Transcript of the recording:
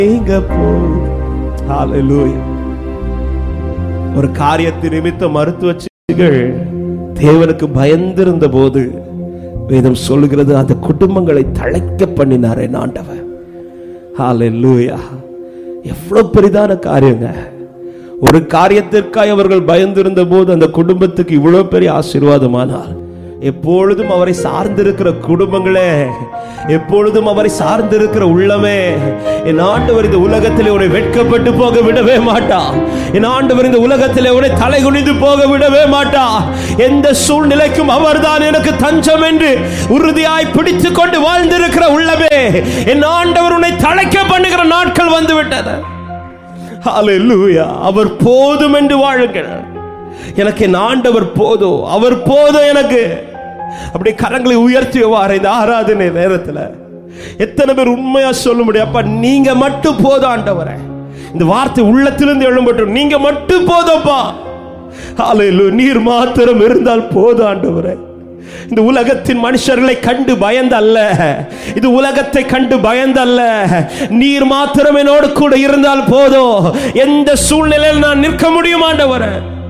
நீங்க போகுது Hallelujah. ஒரு காரியத்தை நிமித்த மருத்துவச்சிகள் தேவனுக்கு பயந்திருந்த போது வேதம் சொல்லுகிறது அந்த குடும்பங்களை தழைக்க பண்ணினாரே ஆண்டவர் ஹalleluya எவ்வளவு பெரிதான காரியங்க ஒரு காரியத்திற்காய் அவர்கள் பயந்திருந்த போது அந்த குடும்பத்துக்கு இவ்வளவு பெரிய ஆசீர்வாதமானார் எப்பொழுதும் அவரை சார்ந்திருக்கிற குடும்பங்களே எப்பொழுதும் அவரை சார்ந்திருக்கிற உள்ளமே என் ஆண்டவர் இந்த உலகத்திலே உன்னை வெட்கப்பட்டு போக விடவே மாட்டா என் ஆண்டவர் இந்த உலகத்திலே உன்னை தலை குனிந்து போக விடவே மாட்டா எந்த சூழ்நிலைக்கும் அவர்தான் எனக்கு தஞ்சம் என்று உறுதியாய் பிடித்துக் கொண்டு வாழ்ந்திருக்கிற உள்ளமே என் ஆண்டவர் உன்னை தலைக்க பண்ணுகிற நாட்கள் வந்து விட்டது ஹalleluya அவர் போதும் என்று வாழுங்கள் எனக்கு என் ஆண்டவர் போதும் அவர் போதும் எனக்கு அப்படி கரங்களை உயர்த்தியவாறு இந்த ஆராதனை நேரத்துல எத்தனை பேர் உண்மையா சொல்ல முடியும் அப்பா நீங்க மட்டும் போதும் ஆண்டவரே இந்த வார்த்தை உள்ளத்திலிருந்து எழும்பட்டும் நீங்க மட்டும் போதும்ப்பா ஹalleluya நீர் மாத்திரம் இருந்தால் போதும் ஆண்டவரே இந்த உலகத்தின் மனுஷர்களை கண்டு பயந்தல்ல இது உலகத்தை கண்டு பயந்தல்ல நீர் மாத்திரம் என்னோடு கூட இருந்தால் போதும் எந்த சூழ்நிலையில் நான் நிற்க முடியும் ஆண்டவரே